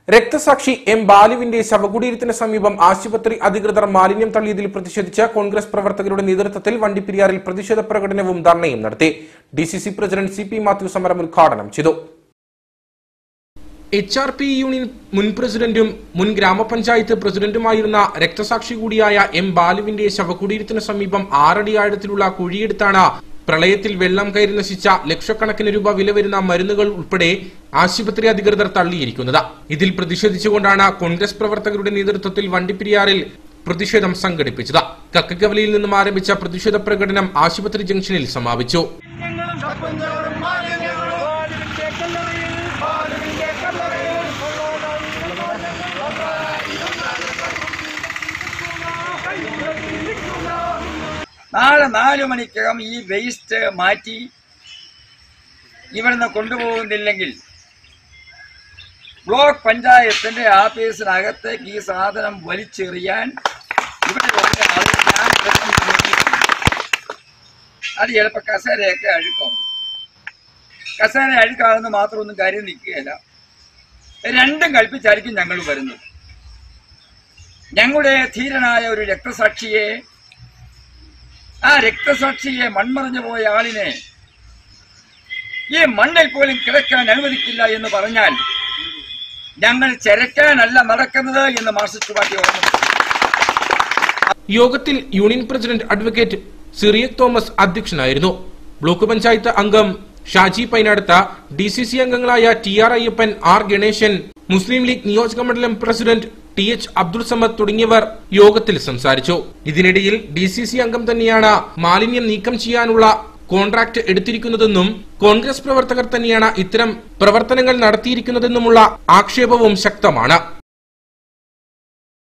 രക്തസാക്ഷി എം ബാലുവിന്റെ ശവകുടീരത്തിന് സമീപം ആശുപത്രി അധികൃതർ മാലിന്യം തള്ളിയതിൽ പ്രതിഷേധിച്ച് കോൺഗ്രസ് പ്രവർത്തകരുടെ നേതൃത്വത്തിൽ വണ്ടിപ്പെരിയാറിൽ പ്രതിഷേധ പ്രകടനവും ധർണയും നടത്തി D C C president C P Mathew സമരം ഉദ്ഘാടനം ചെയ്തു എച്ച് ആർ പി യൂണിയൻ മുൻ പ്രസിഡന്റും മുൻ ഗ്രാമപഞ്ചായത്ത് പ്രസിഡന്റുമായിരുന്ന രക്തസാക്ഷി കൂടിയായ എം ബാലുവിന്റെ ശവകുടീരത്തിന് സമീപം ആറടി ആഴത്തിലുള്ള കുഴിയെടുത്താണ് പ്രളയത്തിൽ വെള്ളം കയറി നശിച്ച ലക്ഷക്കണക്കിന് രൂപ വില വരുന്ന മരുന്നുകൾ ഉൾപ്പെടെ ആശുപത്രി അധികൃതർ തള്ളിയിരിക്കുന്നത് ഇതിൽ പ്രതിഷേധിച്ചുകൊണ്ടാണ് കോൺഗ്രസ് പ്രവർത്തകരുടെ നേതൃത്വത്തിൽ വണ്ടിപ്പെരിയാറിൽ പ്രതിഷേധം സംഘടിപ്പിച്ചത് കക്കകവലിയിൽ നിന്നും ആരംഭിച്ച പ്രതിഷേധ പ്രകടനം ആശുപത്രി ജംഗ്ഷനിൽ സമാപിച്ചു നാളെ നാലു മണിക്കകം ഈ വേസ്റ്റ് മാറ്റി ഇവിടുന്ന് കൊണ്ടുപോകുന്നില്ലെങ്കിൽ ബ്ലോക്ക് പഞ്ചായത്തിന്റെ ആഫീസിനകത്തേക്ക് ഈ സാധനം വലിച്ചെറിയാൻ ഇവിടെ വന്ന ആളുകൾ ഞാൻ പ്രശ്നം സമ്മതിക്കും. അത് ചിലപ്പോൾ കസേരയൊക്കെ അഴുക്കാവും കസേര അഴുക്കാകുന്ന മാത്രമൊന്നും കാര്യം നിൽക്കുകയില്ല രണ്ടും കൽപ്പിച്ചായിരിക്കും ഞങ്ങൾ വരുന്നത് ഞങ്ങളുടെ ധീരനായ ഒരു രക്തസാക്ഷിയെ ആ രക്തസാക്ഷിയെ മൺമറഞ്ഞു പോയ ആളിനെ ഈ മണ്ണിൽ പോലും കിടക്കാൻ അനുവദിക്കില്ല എന്ന് പറഞ്ഞാൽ ഞങ്ങൾ ചരക്കാനല്ല നടക്കുന്നത് എന്ന് മാർസിസ്റ്റ് പാർട്ടി ഓർമ്മ യോഗത്തിൽ union president advocate Cyriac Thomas അധ്യക്ഷനായിരുന്നു ബ്ലോക്ക് പഞ്ചായത്ത് അംഗം Shaji Painadath D C C അംഗങ്ങളായ T R Ayyappan R Ganesan Muslim League നിയോജക മണ്ഡലം president T H Abdul Samad തുടങ്ങിയവർ യോഗത്തിൽ സംസാരിച്ചു ഇതിനിടയിൽ ഡി സി സി അംഗം തന്നെയാണ് മാലിന്യം നീക്കം ചെയ്യാനുള്ള കോൺട്രാക്ട് എടുത്തിരിക്കുന്നതെന്നും കോൺഗ്രസ് പ്രവർത്തകർ തന്നെയാണ് ഇത്തരം പ്രവർത്തനങ്ങൾ നടത്തിയിരിക്കുന്നതെന്നുമുള്ള ആക്ഷേപവും ശക്തമാണ്